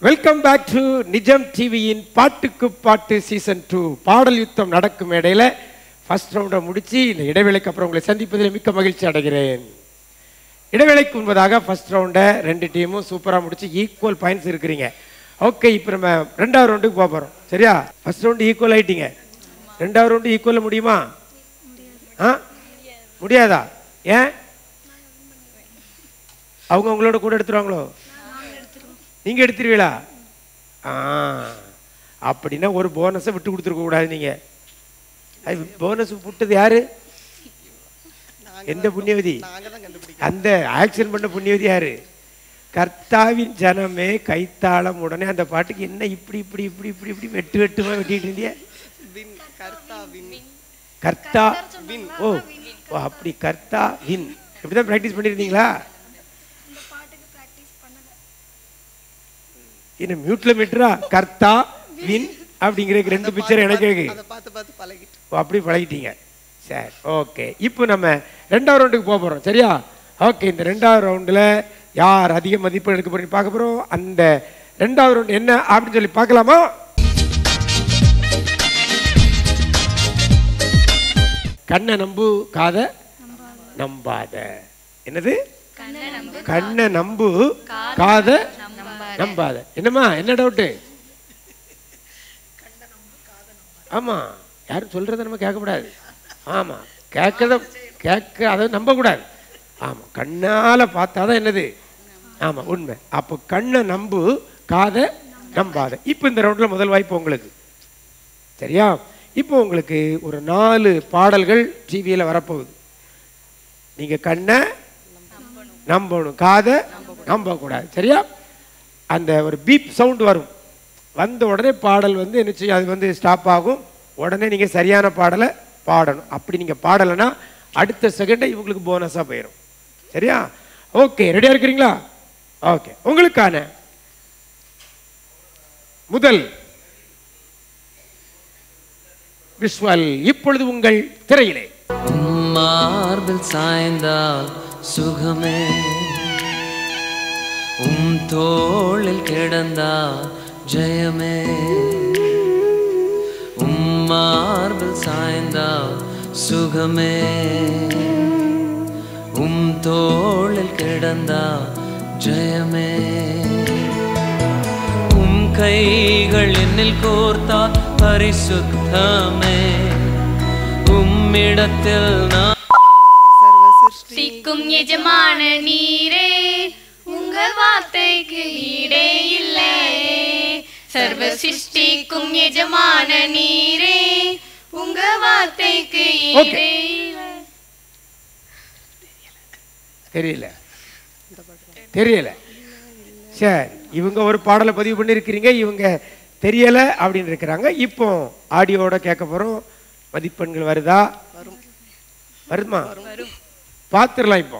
Welcome back to நிஜம் டிவியின் பாட்டுக்கு பாட்டு சீசன் டூ பாடல் யுத்தம் நடக்கும் இடையில ஃபர்ஸ்ட் ரவுண்டை முடிச்சு இந்த இடைவேளைக்கு அப்புறம் உங்களை சந்திப்பதில் மிக்க மகிழ்ச்சி அடைகிறேன் இடைவேளைக்கு முன்பதாக ஃபர்ஸ்ட் ரவுண்டை ரெண்டு டீமும் சூப்பராக முடிச்சு ஈக்குவல் பாயிண்ட்ஸ் இருக்கிறீங்க ஓகே இப்போ நம்ம ரெண்டாவது ரவுண்டுக்கு போக போகிறோம் சரியா ஃபர்ஸ்ட் ரவுண்டு ஈக்குவல் ஆயிட்டீங்க ரெண்டாவது ரவுண்டு ஈக்குவல் முடியுமா ஆ முடியாதா ஏன் அவங்க உங்களோட கூட எடுத்துருவாங்களோ நீங்க எடுத்துருவீங்களா ஆ அப்படின்னா ஒரு போனஸை விட்டு கொடுத்துருக்க கூடாது நீங்க அது போனஸ் விட்டது யாரு எந்த புண்ணியவதி நாங்க தான் கண்டுபிடிக்கிறோம் அந்த ஆக்ஷன் பண்ண புண்ணியவதி யாரு கர்த்தாவின் ஜனமே கைத்தாளம் உடனே அந்த பாட்டுக்கு என்ன இப்படி இப்படி இப்படி இப்படி இப்படி வெட்டு வெட்டுமா வெட்டிட்டு இருந்திய வின் கர்த்தா வின் கர்த்தா ஓ ஓ அப்படி கர்த்தா வின் இப்படிதான் ப்ராக்டிஸ் பண்ணியிருந்தீங்களா என்ன மியூட்ல மீட்டரா கர்த்தா வின் அப்படிங்கிற ரெண்டு பிக்சர் எனக்கு இருக்கு அதை பார்த்து பார்த்து பழகிட்டு ஓ, அப்படி பழகிட்டீங்க சரி ஓகே இப்போ நம்ம ரெண்டாவது ரவுண்டுக்கு போக போகிறோம் சரியா ஓகே இந்த ரெண்டாவது ரவுண்டில் யார் அதிக மதிப்பு எடுக்க போறீங்க பார்க்க போகிறோம் அந்த ரெண்டாவது ரவுண்டு என்ன அப்படின்னு சொல்லி பார்க்கலாமா கண்ணை நம்பு காதை நம்பாத என்னது கண்ணை நம்பு காதை நம்பாத என்னம்மா என்ன டவுட்டு ஆமா யாரும் சொல்றத நம்ம கேட்கக்கூடாது ஆமா கேட்கத கேட்க அதை நம்பக்கூடாது ஆமா கண்ணால பார்த்தாதான் என்னது ஆமா உண்மை அப்போ கண்ணை நம்பு காதை நம்பாத இப்போ இந்த ரவுண்டில் முதல் வாய்ப்பு உங்களுக்கு சரியா இப்போ உங்களுக்கு ஒரு நாலு பாடல்கள் டிவியில் வரப்போகுது நீங்க கண்ணை நம்பணும் காதை நம்பக்கூடாது சரியா அந்த ஒரு பீப் சவுண்ட் வரும் வந்த உடனே பாடல் வந்து என்ன செய்யும் அது வந்து ஸ்டாப் ஆகும் உடனே நீங்கள் சரியான பாடலை பாடணும் அப்படி நீங்கள் பாடலைன்னா அடுத்த செகண்டை இவங்களுக்கு போனஸாக போயிடும் சரியா ஓகே ரெடியாக இருக்கிறீங்களா ஓகே உங்களுக்கான முதல் விஷுவல் இப்பொழுது உங்கள் திரையிலே மார்பில் சாய்ந்தால் சுகமே உம் தோளில் கிடந்தால் ஜெயமே உம் மார்பில் சாய்ந்தால் சுகமே உம் தோளில் கிடந்தால் ஜெயமே உம் கைகள் என்னில் கோர்த்தால் பரிசுத்தமே உம்மிடத்தில் நான் சர்வ சிருஷ்டி சிக்கும் எஜமான நீரே உங்கள் வார்த்தைக்கு ஈடே இல்லை சர்வ சிருஷ்டிக்கும் எஜமான நீரே உங்க வார்த்தைக்கு ஈடே இல்லை தெரியல தெரியல சரி இவங்க ஒரு பாடலை பதிவு பண்ணியிருக்கிறீங்க இவங்க தெரியல அப்படின்னு இருக்கிறாங்க இப்போ ஆடியோட கேட்க போறோம் மதிப்பெண்கள் வருதா வரும் வருமா பார்த்துடலாம் இப்போ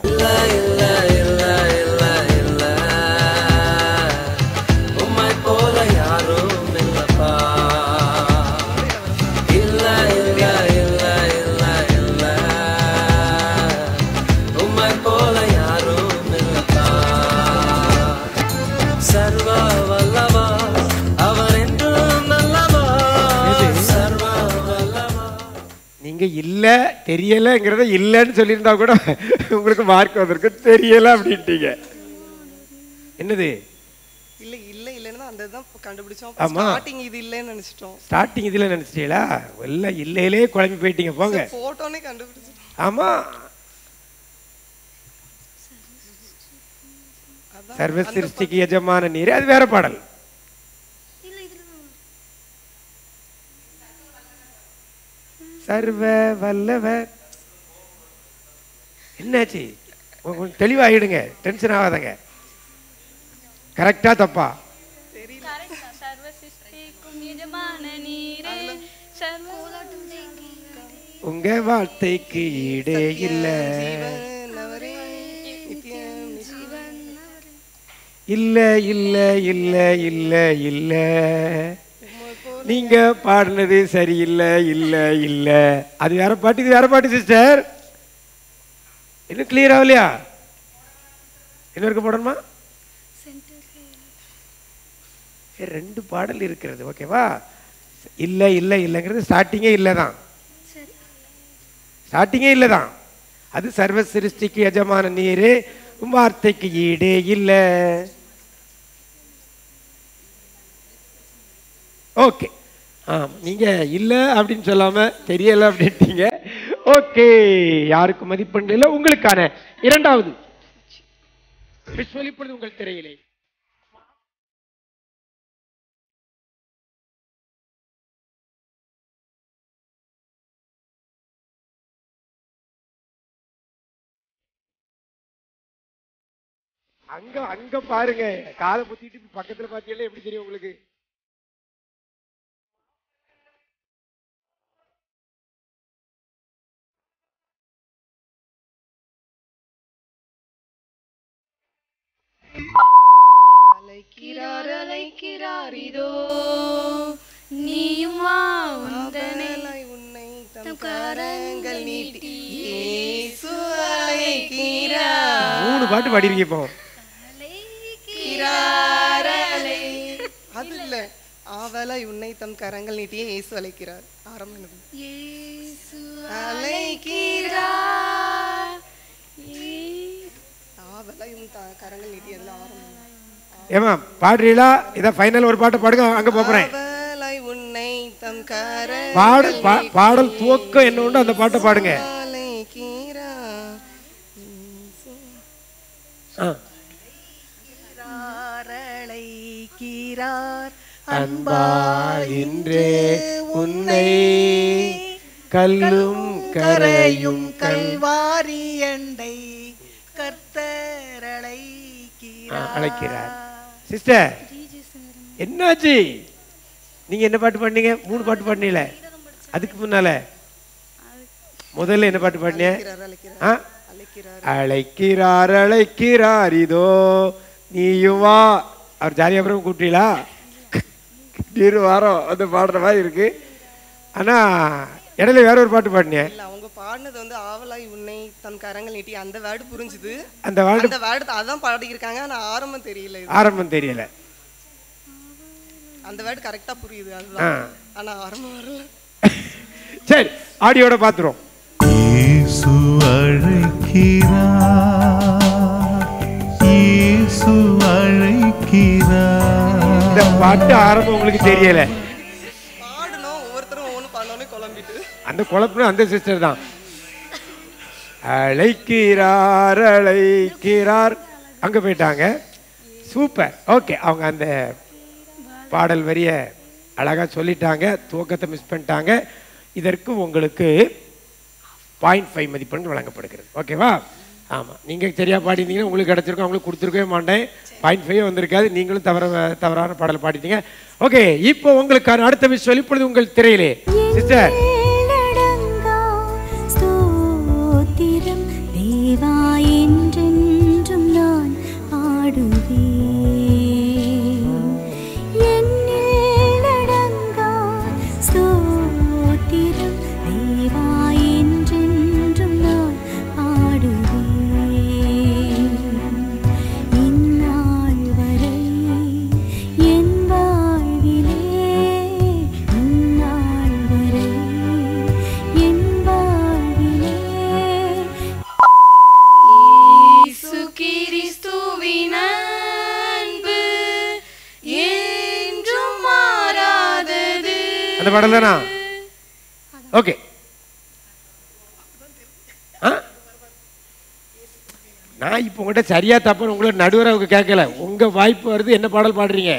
உம்மை போல யாரும் இல்லப்பா இல்ல இல்ல இல்ல இல்ல இல்ல உம்மை போல யாரும் இல்லப்பா சர்வ வல்லவா அவர் என்றும் நல்லவா சர்வ வல்லவா நீங்க இல்ல தெரியலங்கிறத இல்லைன்னு சொல்லியிருந்தா கூட உங்களுக்கு மார்க் வந்திருக்கு தெரியல அப்படின்ட்டீங்க என்னது இல்ல இல்ல இல்லன்னு தான் அந்த தான் கண்டுபிடிச்சோம் ஆமா. ஸ்டார்டிங் இது இல்லைன்னு நினைச்சிட்டோம் ஸ்டார்டிங் இதுல நினைச்சிட்டீங்களா எல்லாம் இல்லையிலே குழம்பி போயிட்டீங்க போங்க போட்டோனே கண்டுபிடிச்சிட்டோம் ஆமா அதான் சர்வ சிருஷ்டிக்கு எஜமான நீரே அது வேற பாடல் சர்வ வல்லவர் என்னாச்சு கொஞ்சம் கொஞ்சம் தெளிவாகிடுங்க டென்ஷன் ஆகாதங்க கரெக்டா தப்பா சர்வ சிருஷ்டிக்கும் எஜமான நீரே சர்வ உங்க வார்த்தைக்கு ஈடே இல்ல ஜீவனவரே, நித்தியம் நித்தியம். இல்ல இல்ல இல்ல இல்ல இல்ல நீங்க பாடினது சரியில்லை இல்ல இல்ல அது வேற பாட்டு இது வேற பாட்டு சிஸ்டர் இன்னும் கிளியர் ஆகலையா இன்னொருக்கு போடணுமா ரெண்டு பாடல் இருக்கிறது ஓகேவா இல்லை இல்லை இல்லைங்கிறது ஸ்டார்டிங்கே இல்லை தான் ஸ்டார்டிங்கே இல்லை தான் அது சர்வ சிருஷ்டிக்கு எஜமான நீரே உம் வார்த்தைக்கு ஈடே இல்லை ஓகே ஆ நீங்கள் இல்லை அப்படின்னு சொல்லாமல் தெரியலை அப்படின்ட்டீங்க ஓகே யாருக்கு மதிப்பெண் இல்லை உங்களுக்கான இரண்டாவது விஷுவல் இப்பொழுது உங்கள் திரையிலே அங்க அங்க பாருங்க காதை புத்திட்டு இப்படி பக்கத்துல பாத்தீங்கன்னா எப்படி தெரியும் உங்களுக்கு அழைக்கிறார் அழைக்கிறார் இதோ நீயும் வா உந்தனை அவனாய் உன்னை தம் கரங்கள் நீட்டி இயேசு அழைக்கிறார் மூணு பாட்டு பாடிருக்கீங்க இப்போ அழைக்கிறார் அலை அது இல்ல ஆவலாய் உன்னை தம் கரங்கள் நீட்டியே இயேசு அழைக்கிறார் ஆரம்பம் என்னது? இயேசு அழைக்கிறார் ஆவலாய் உன் த- கரங்கள் நீட்டி அதுல ஆரம்பம் ஏமா பாடுறீங்களா இதான் ஃபைனல் ஒரு பாட்டு பாடுங்க அங்க போறேன் ஆவலாய் உன்னை தம் கரங்கள் பாடு பா- பாடல் துவக்கம் என்ன உண்டு அந்த பாட்டை பாடுங்க அழைக்கிறார் ஆ. அழைக்கிறார் அன்பால் இன்றே உன்னை கல்லும் கரையும் கல் கல்வாரி அண்டை கர்த்தரழைக்கிறார் ஆ, அழைக்கிறார் சிஸ்டர் என்னாச்சு நீங்க என்ன பாட்டு பாடினீங்க மூணு பாட்டு பாடினீங்களே அதுக்கு முன்னால முதல்ல என்ன பாட்டு பாடினீங்க அழைக்கிறார் ஆ? அழைக்கிறார் அழைக்கிறார் அழைக்கிறார் இதோ நீயும் வா அவர் ஜாலியாக அப்புறம் கூப்பிட்டீங்களா நீர் வாரம் அந்த பாடுற மாதிரி இருக்கு ஆனா இடையில வேற ஒரு பாட்டு பாடினேன் இல்ல அவங்க பாடினது வந்து ஆவலாய் உன்னை தம் கரங்கள் நீட்டி அந்த வேர்டு புரிஞ்சுது அந்த வாழ் அந்த வேர்டு அதான் பாடியிருக்காங்க ஆனா ஆரம்பம் தெரியல இது ஆரம்பம் தெரியல அந்த வேர்டு கரெக்டா புரியுது ஆ. அதுதான் ஆனா ஆரம்பம் வரல சரி ஆடியோட பார்த்துருவோம் இயேசு அழைக்கிறார் இயேசு அழைக்கிறார் இந்த பாட்டு ஆரம்பம் உங்களுக்கு தெரியல பாடணும் ஒவ்வொருத்தரும் ஒவ்வொன்று பாடணும்னு குழம்பிட்டு அந்த குழப்பம் அந்த சிஸ்டர் தான் அழைக்கிறார் அழைக்கிறார் அங்க போயிட்டாங்க சூப்பர் ஓகே அவங்க அந்த பாடல் வரிய அழகா சொல்லிட்டாங்க துவக்கத்தை மிஸ் பண்ணிட்டாங்க இதற்கு உங்களுக்கு பாயிண்ட் ஃபைவ் மதிப்பெண் வழங்கப்படுகிறது ஓகேவா ஆமாம் நீங்கள் சரியாக பாடிருந்தீங்கன்னா உங்களுக்கு கிடச்சிருக்கும் அவங்களுக்கு கொடுத்துருக்கவே மாட்டேன் பாயிண்ட் ஃபைவ் வந்திருக்காது நீங்களும் தவற தவறான பாடல் பாடிட்டீங்க ஓகே இப்போ உங்களுக்கான அடுத்த விஷயம் இப்பொழுது உங்கள் திரையிலே சிஸ்டர் எல்லடங்கா ஸ்தோத்திரம் தேவா என்றென்றும் நான் பாடுவேன் என்னிலடங்கா ஸ்தோத்திரம் தேவா என்றென்றும் நான் பாடுவேன் இந்நாள் வரை என் வாழ்விலே இந்நாள் வரை என் வாழ்விலே இயேசு கிறிஸ்துவின் அன்பு என்றும் மாறாதது அந்த பாடல் தானா ஓகே ஆ நான் இப்போ உங்கள்கிட்ட சரியா தப்புன்னு உங்களை நடுவரை அவங்க கேட்கல உங்க வாய்ப்பு வருது என்ன பாடல் பாடுறீங்க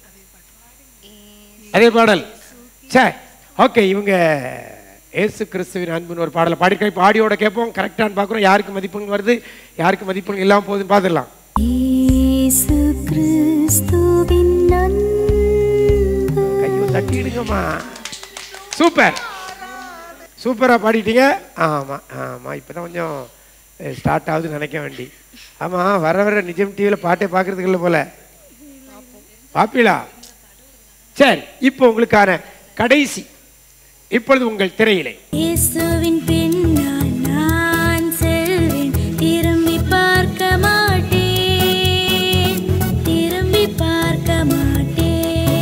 அதே பாடல் சே ஓகே இவங்க ஏசு கிறிஸ்துவின் அன்புன்னு ஒரு பாடலை பாடிருக்கோம் இப்போ ஆடியோட கேட்போம் கரெக்டானு பார்க்குறோம் யாருக்கு மதிப்பெண் வருது யாருக்கு மதிப்பெண் இல்லாமல் போகுதுன்னு பார்த்துடலாம் இயேசு கிறிஸ்துவின் அன்பு கையை தட்டிடுங்கம்மா சூப்பர் சூப்பராக பாடிட்டீங்க ஆமாம் ஆமாம் இப்போ தான் கொஞ்சம் ஸ்டார்ட் ஆகுதுன்னு நினைக்க வேண்டி ஆமாம் வர வர நிஜம் டிவியில் பாட்டே பார்க்கறதுக்கு இல்லை போல பாப்பீளா சரி இப்போ உங்களுக்கான கடைசி இப்பொழுது உங்கள் திரையிலே இயேசுவின் பின்னால் நான் செல்வேன் திரும்பி பார்க்க மாட்டேன் திரும்பி பார்க்க மாட்டேன்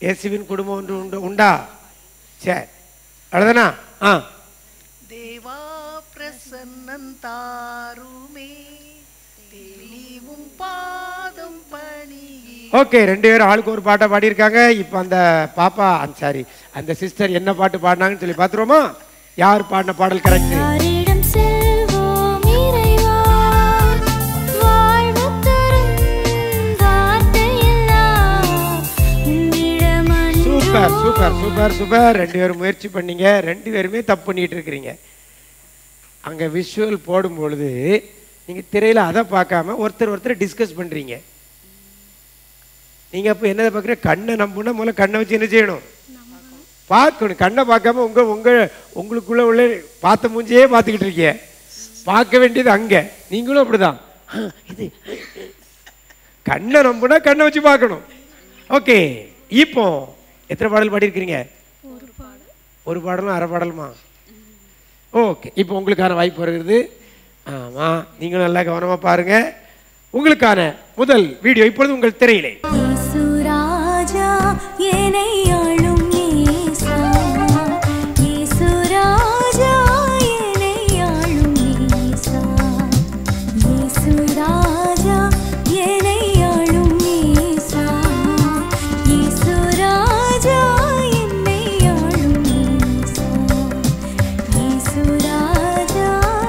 இயேசுவின் குடும்பம் ஒன்று உண்டு உண்டா சரி அவ்வளோதானா ஆ தேவா பிரசன்னன் தாருமே தெளிவும் பாதம் பணி ஓகே ரெண்டு பேரும் ஆளுக்கு ஒரு பாட்டை பாடியிருக்காங்க இப்போ அந்த பாப்பா சாரி அந்த சிஸ்டர் என்ன பாட்டு பாடினாங்கன்னு சொல்லி பார்த்துருவோமா யார் பாடின பாடல் கரெக்ட் யாரிடம் செல்வோம் இறைவா வாழ்வு தரும் வார்த்தையெல்லாம் உன்னிடம் அன்றோ சூப்பர் சூப்பர் சூப்பர் சூப்பர் ரெண்டு பேரும் முயற்சி பண்ணீங்க ரெண்டு பேருமே தப்பு பண்ணிட்டு இருக்கிறீங்க அங்கே விஷுவல் போடும் பொழுது நீங்கள் திரையில் அதை பார்க்காம ஒருத்தர் ஒருத்தர் டிஸ்கஸ் பண்ணுறீங்க நீங்கள் அப்போ என்னதை பார்க்குற கண்ணை நம்புனா முதல்ல கண்ணை வச்சு என்ன செய்யணும் பார்க்கணும் கண்ணை பார்க்காம உங்க உங்க உங்களுக்குள்ள உள்ள பார்த்த மூஞ்சியே பார்த்துக்கிட்டு இருக்கீங்க பார்க்க வேண்டியது அங்கே நீங்களும் அப்படிதான் ஆ, இது கண்ணை நம்புனா கண்ணை வச்சு பார்க்கணும் ஓகே இப்போ எத்தனை பாடல் பாடியிருக்கிறீங்க ஒரு பாடலும் அரை பாடலுமா ஓகே இப்போ உங்களுக்கான வாய்ப்பு வருகிறது ஆமாம் நீங்களும் நல்லா கவனமாக பாருங்க உங்களுக்கான முதல் வீடியோ இப்பொழுது உங்கள் திரையிலே இயேசு ராஜா என்னை ஆளும் இயேசா இயேசு ராஜா என்னை ஆளும் இயேசா இயேசு ராஜா என்னை ஆளும் இயேசா இயேசு ராஜா என்னை ஆளும் இயேசா இயேசு ராஜா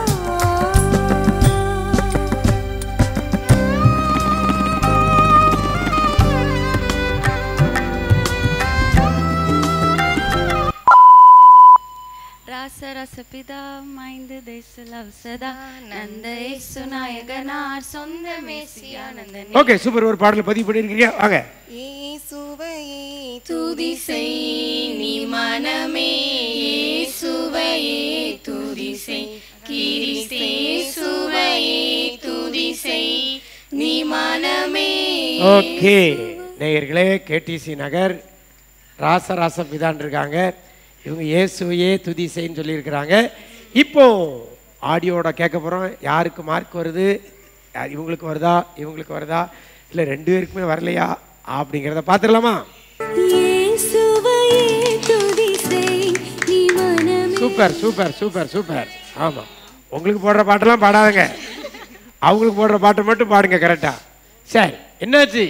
ராச ரச பிதா மைந்து தேசலவ் சதா நந்த இயேசு நாயகனார் சொந்த மேசியானந்த ஓகே சூப்பர் ஒரு பாடல் பதிவு பண்ணியிருக்கீங்க வாங்க இயேசுவையே துதி செய் நீ மனமே இயேசுவையே துதி செய் கிறிஸ்தேசுவையே துதி செய் நீ மனமே ஓகே நேயர்களே கேடிசி நகர் ராசராச பிதான் இருக்காங்க இவங்க இயேசுவையே துதி செய்ன்னு சொல்லியிருக்கிறாங்க இப்போ ஆடியோட கேட்க போகிறோம் யாருக்கு மார்க் வருது யார் இவங்களுக்கு வருதா இவங்களுக்கு வருதா இல்லை ரெண்டு பேருக்குமே வரலையா அப்படிங்கிறத பார்த்துடலாமா இயேசுவையே துதி செய் நீ மனமே சூப்பர் சூப்பர் சூப்பர் சூப்பர் ஆமாம் உங்களுக்கு போடுற பாட்டெல்லாம் பாடாதங்க அவங்களுக்கு போடுற பாட்டை மட்டும் பாடுங்க கரெக்டாக சரி என்னாச்சு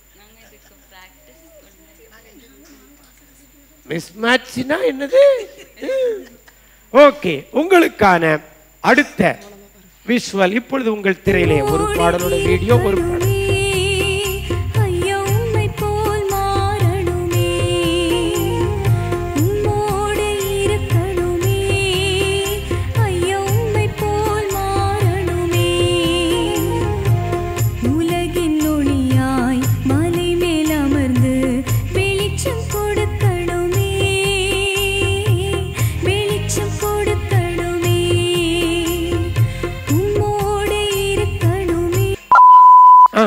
மிஸ் மேட்ச்னா என்னது ஓகே உங்களுக்கான அடுத்த விஷுவல் இப்பொழுது உங்கள் திரையிலே ஒரு பாடலோட வீடியோ ஒரு பாடல் ஐயா உம்மை போல் மாறணுமே உம்மோடு இருக்கணுமே ஐயா உம்மை போல் மாறணுமே உலகின் ஒளியாய் மலை மேல் அமர்ந்து வெளிச்சம் கொடுக்கணுமே வெளிச்சம் கொடுக்கணுமே உம்மோடு இருக்கணுமே ஆ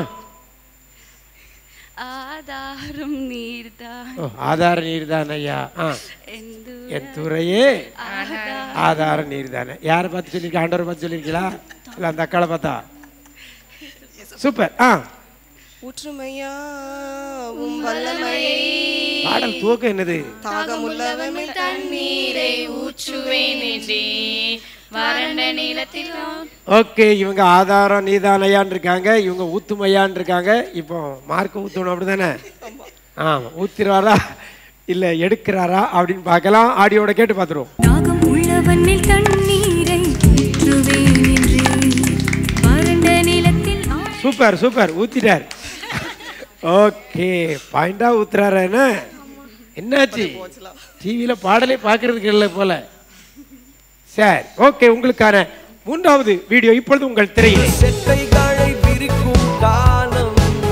ஆதாரம் நீர்தான் ஓ ஆதார நீர் ஐயா ஆ எந்து என் துறையே ஆதார நீர் தானே யாரை பார்த்து சொல்லியிருக்கா ஆண்டவரை பார்த்து சொல்லியிருக்கீங்களா இல்லை அந்த அக்காளை பார்த்தா சூப்பர் ஆ ஊற்றுமையா உம் வல்லமையை பாடல் துவக்கம் என்னது தாகமுள்ளவமே தண்ணீரை ஊற்றுவேன் என்றே வறண்ட நிலத்தில் ஓகே இவங்க ஆதாரம் நீதானையான் இருக்காங்க இவங்க ஊத்துமையான் இருக்காங்க இப்போ மார்க் ஊத்தணும் அப்படிதானே ஆமா ஊத்துறாரா இல்ல எடுக்கிறாரா அப்படின்னு பார்க்கலாம் ஆடியோட கேட்டு பார்த்துருவோம் தாகம் உள்ளவன் மேல் தண்ணீரை ஊற்றுவேன் என்று வறண்ட நிலத்தில் ஆ- சூப்பர் சூப்பர் ஊத்திட்டார் ஓகே பாயிண்டா ஊத்துறாரு என்ன என்னாச்சு டிவியில பாடலே பார்க்கறதுக்கு இல்லை போல சரி ஓகே உங்களுக்கான மூன்றாவது வீடியோ இப்பொழுது உங்கள் திரையிலே செட்டைகளை விரிக்கும் காலம்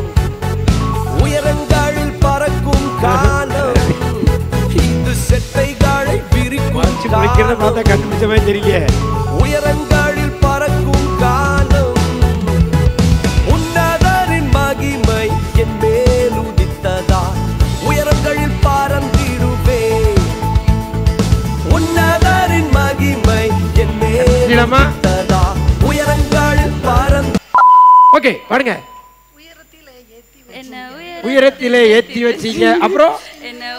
உயரங்களில் பறக்கும் காலம் இது செட்டைகளை விரிக்கும் வச்சு முடிக்கிறத பார்த்தா காலம் கண்டுபிடிச்ச மாதிரி தெரியல உயரங்களில் பறக்கும் காலம் உன்னதரின் மகிமை என் மேல் உதித்ததா உயரங்களில் பறந்திடுவே உன்னதரின் மகிமை என் மேல் கண்டுபிடிக்கலாமா? உதித்ததா உயரங்களில் பறந்து ஓகே பாருங்க உயரத்திலே ஏத்தி என்ன உயர உயரத்திலே ஏத்தி வச்சீங்க அப்புறம் என்ன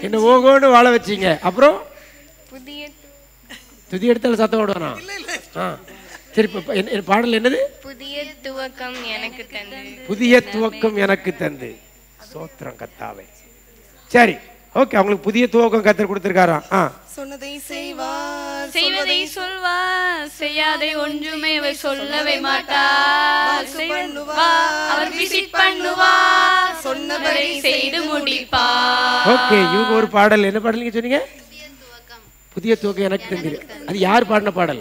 என்ன ஓகோன்னு வாழ வச்சீங்க அப்புறம் புதிய துதி எடுத்தாலும் சத்தம் விடுவானா ஆ சரி இப்போ என்ன என்ன பாடல் என்னது புதிய துவக்கம் எனக்கு தந்து புதிய துவக்கம் எனக்கு தந்து சோத்திரம் கத்தாவே சரி ஓகே அவங்களுக்கு புதிய துவக்கம் கத்தர் கொடுத்துருக்காராம் ஆ சொன்னதை செய்வார் செய்வதை சொல்வார் செய்யாதை ஒன்றுமே அவர் சொல்லவே மாட்டார் வாக்கு செய்வ- பண்ணுவார். வா- அவர் விசிட் பண்ணுவார் சொன்னவரை செய்து முடிப்பார் ஓகே இவங்க ஒரு பாடல் என்ன பாடல் நீங்க சொன்னீங்க புதிய துவக்கம் எனக்கு தந்திரு அது யார் பாடின பாடல்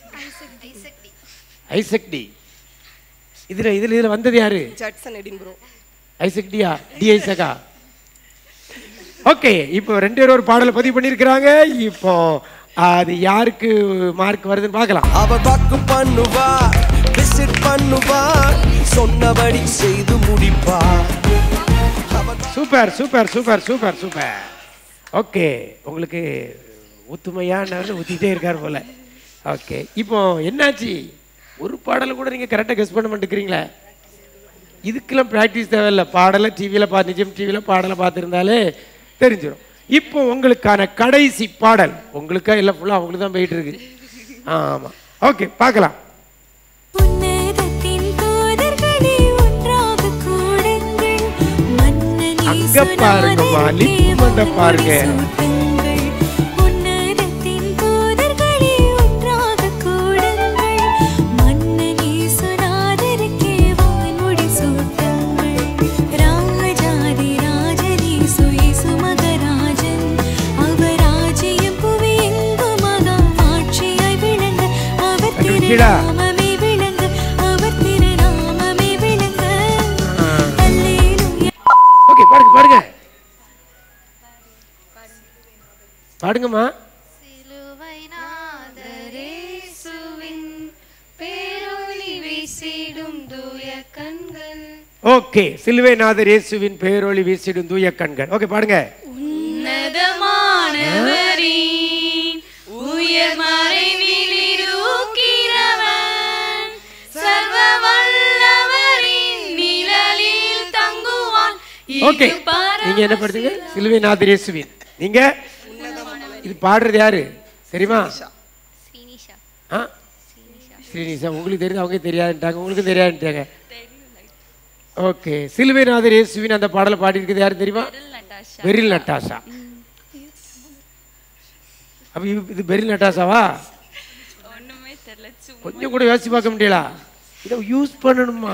ஐசக் டி இதுல இதுல இதுல வந்தது யாரு ஜட்சன் எடின் ப்ரோ ஐசக் டியா டி ஐசகா ஓகே இப்போ ரெண்டு பேரும் ஒரு பாடலை பதிவு பண்ணியிருக்கிறாங்க இப்போ அது யாருக்கு மார்க் வருதுன்னு பார்க்கலாம் அவர் வாக்கு பண்ணுவார் விசிட் பண்ணுவார் சொன்னபடி செய்து முடிப்பார் அவர் super super super super super okay உங்களுக்கு ஊத்துமையான ஊத்திட்டே இருக்கார் போல ஓகே இப்போ என்னாச்சு ஒரு பாடலை கூட நீங்கள் கரெக்டாக கெஸ் பண்ண மாட்டேங்கிறீங்களே இதுக்கெல்லாம் ப்ராக்டிஸ் தேவையில்லை பாடலை டிவியில் பா நிஜம் டிவியில் பாடலை பார்த்துருந்தாலே தெரிஞ்சிடும் இப்போ உங்களுக்கான கடைசி பாடல் உங்களுக்கா இல்லை ஃபுல்லாக அவங்களுக்கு தான் போயிட்டு இருக்கு ஆமாம் ஓகே பார்க்கலாம் உன்னதத்தின் தூதர்களே ஒன்றாக கூடுங்கள் மன்னனே அங்க பாருங்கம்மா, லிப்பு மண்டை பாருங்க. சூட்டுங்கள். உன்னதத்தின் தூதர்களே ஒன்றாக கூடுங்கள் மன்னனே சுனாதருக்கே வான்முடி சூட்டுங்கள் ராஜாதி ராஜனே சுயசு மகராஜன் அவர் ராஜ்யம் புவி எங்கும் மகா ஆட்சியாய் விளங்க அவர் கண்டுபிடிச்சீடா? திருநாமமே விளங்க அவர் திருநாமமே விளங்க அல்லேலூயா ஓகே பாருங்க பாருங்க பாடுங்கம்மா சிலுவை நாதரேசுவின் பேரொளி வீசிடும் தூய கண்கள் ஓகே சிலுவைநாதர் இயேசுவின் பேரொளி வீசிடும் தூய கண்கள் ஓகே பாடுங்க உன்னதமானவரின் உயர் மறைவில் இருக்கிறவன் சர்வ வல்லவரின் நிழலில் தங்குவான் ஓகே இது பரம நீங்க என்ன படுத்துங்க சிலுவைநாதர் இயேசுவின் நீங்க இது பாடுறது யாரு தெரியுமா ஸ்ரீனிஷா ஆ ஸ்ரீனிஷா உங்களுக்கு தெரியுது அவங்க தெரியாதுன்ட்டாங்க உங்களுக்கு தெரியாதுன்ட்டாங்க ஓகே சிலுவைநாதர் இயேசுவின் அந்த பாடலை பாடியிருக்கிறது யாரு தெரியுமா நட்டாஷா பெரில் நட்டாஷா அப்ப இது- இது பெரில் நட்டாஷாவா ஒண்ணுமே தெரியல சும்மா கொஞ்சம் கூட யோசிச்சு பார்க்க முடியலா இதை யூஸ் பண்ணணுமா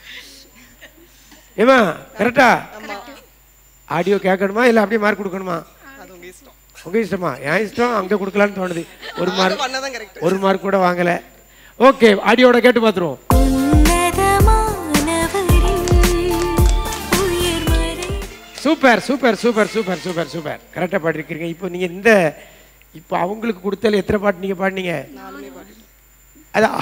ஏமா கரெக்டா ஆடியோ கேட்கணுமா இல்லை அப்படியே மார்க் கொடுக்கணுமா அது உங்க இஷ்டம் உங்க இஷ்டமா என் இஷ்டம் அங்கே கொடுக்கலான்னு தோணுது ஒரு மார்க் பண்ணதான் கரெக்ட் ஒரு மார்க் கூட வாங்கல ஓகே ஆடியோட கேட்டு பார்த்துருவோம் உன்னதமானவரின் உயர் மறை super super super super super super கரெக்டாக பாடிருக்கீங்க இப்போ நீங்கள் இந்த இப்போ அவங்களுக்கு கொடுத்தல எத்தனை பாட்டு நீங்கள் பாடினீங்க நாலுமே பாடி அதான்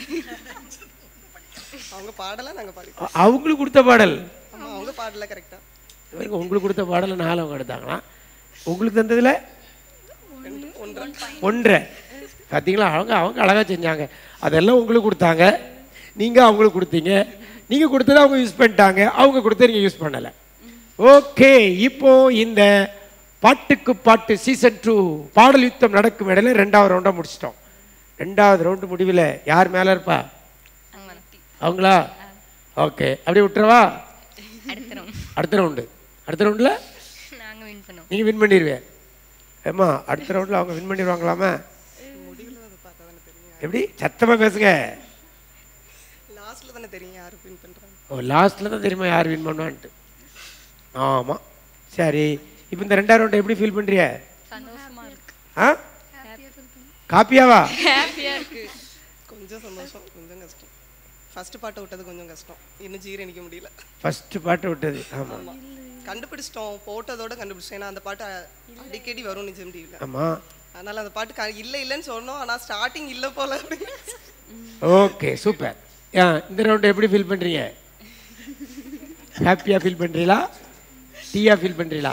அவங்க பாடலாம் நாங்க பாடி அ- அவங்களுக்கு கொடுத்த பாடல் ஆமா அவங்க பாடல கரெக்டா இவருக்கு உங்களுக்கு கொடுத்த பாடலை நாலு அவங்க எடுத்தாங்களாம் உங்களுக்கு தந்ததுல ஒன்றரை பார்த்தீங்களா அவங்க அவங்க அழகாக செஞ்சாங்க அதெல்லாம் உங்களுக்கு கொடுத்தாங்க நீங்கள் அவங்களுக்கு கொடுத்தீங்க நீங்கள் கொடுத்ததை அவங்க யூஸ் பண்ணிட்டாங்க அவங்க கொடுத்ததை நீங்கள் யூஸ் பண்ணலை ஓகே இப்போ இந்த பாட்டுக்கு பாட்டு சீசன் டூ பாடல் யுத்தம் நடக்கும் இடையில ரெண்டாவது ரவுண்டாக முடிச்சிட்டோம் ரெண்டாவது ரவுண்டு முடிவில் யார் மேலே இருப்பா அவங்களா ஓகே அப்படியே விட்டுறவா அடுத்தரும் அடுத்த ரவுண்டு அடுத்த ரவுண்டில் நாங்க வின் பண்ணோம் நீங்கள் வின் பண்ணிடுவேன் ஏம்மா அடுத்த ரவுண்டில் அவங்க வின் பண்ணிடுவாங்களாமா எப்படி சத்தமாக பேசுங்க லாஸ்ட்ல தானே தெரியும் யாரு வின் பண்றாங்க ஓ லாஸ்ட்டில் தான் தெரியுமா யார் வின் பண்ணுவான்ட்டு ஆமாம் சரி இப்போ இந்த ரெண்டாவது ரவுண்டை எப்படி ஃபீல் பண்ணுறிய சந்தோஷமா இருக்கு ஆ காப்பியாவா ஹாப்பியா இருக்கு கொஞ்சம் சந்தோஷம் கொஞ்சம் கஷ்டம் ஃபர்ஸ்ட் பாட்டை விட்டது கொஞ்சம் கஷ்டம் இன்னும் ஜீரணிக்க முடியல ஃபஸ்ட்டு பாட்டு விட்டது ஆமாம் ஆமா கண்டுபிடிச்சிட்டோம் போட்டதோட கண்டுபிடிச்சிட்டோம் ஏன்னா அந்த பாட்டு அ- அடிக்கடி வரும் நிஜம் டிவியில் ஆமாம் அதனால அந்த பாட்டு க- இல்ல இல்லைன்னு சொன்னோம் ஆனா ஸ்டார்டிங் இல்ல போல அப்படின்னு ஓகே சூப்பர் ஆ இந்த ரவுண்டு எப்படி ஃபீல் பண்ணுறீங்க ஹாப்பியாக ஃபீல் பண்ணுறீங்களா டீயாக ஃபீல் பண்ணுறீங்களா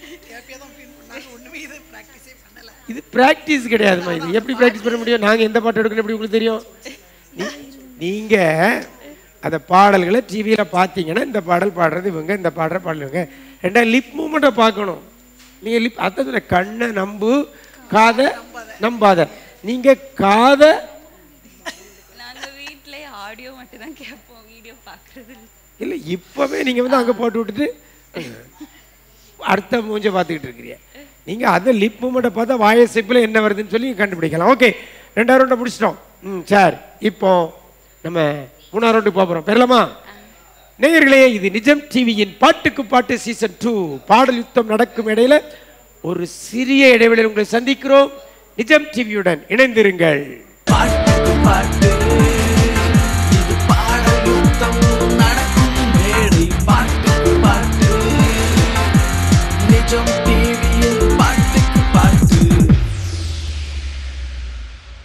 இது ப்ராக்டிஸ் கிடையாதுமா இது எப்படி ப்ராக்டிஸ் பண்ண முடியும் நாங்கள் எந்த பாட்டு எடுக்கணும் எப்படி உங்களுக்கு தெரியும் நீ- நீங்க அந்த பாடல்களை டிவியில் பார்த்தீங்கன்னா இந்த பாடல் பாடுறது இவங்க இந்த பாடுற பாடல் இவங்க ரெண்டா லிப் மூமெண்ட்டை பார்க்கணும் நீங்க லிப் அதான் சொன்னேன். கண்ணை நம்பு காதை நம்பாத நீங்க காதை நாங்க வீட்லயே ஆடியோ மட்டும் தான் கேட்போம் வீடியோ பாக்குறது இல்ல. இல்லை இப்போவே நீங்கள் வந்து அங்கே போட்டு விட்டுட்டு அடுத்த மூஞ்ச பார்த்துக்கிட்டு இருக்கிறீங்க நீங்கள் அந்த லிப் மூமெண்ட்டை பார்த்தா வாய சிப்பில் என்ன வருதுன்னு சொல்லி கண்டுபிடிக்கலாம் ஓகே ரெண்டாவது ரவுண்டை முடிச்சிட்டோம் ம் சார் இப்போ நம்ம மூணாவது ரவுண்டு போகிறோம் பெறலாமா நேயர்களே இது நிஜம் டிவியின் பாட்டுக்கு பாட்டு சீசன் டூ பாடல் யுத்தம் நடக்கும் இடையில ஒரு சிறிய இடைவெளியில் உங்களை சந்திக்கிறோம் நிஜம் டிவியுடன் இணைந்திருங்கள் பாட்டுக்கு பாட்டு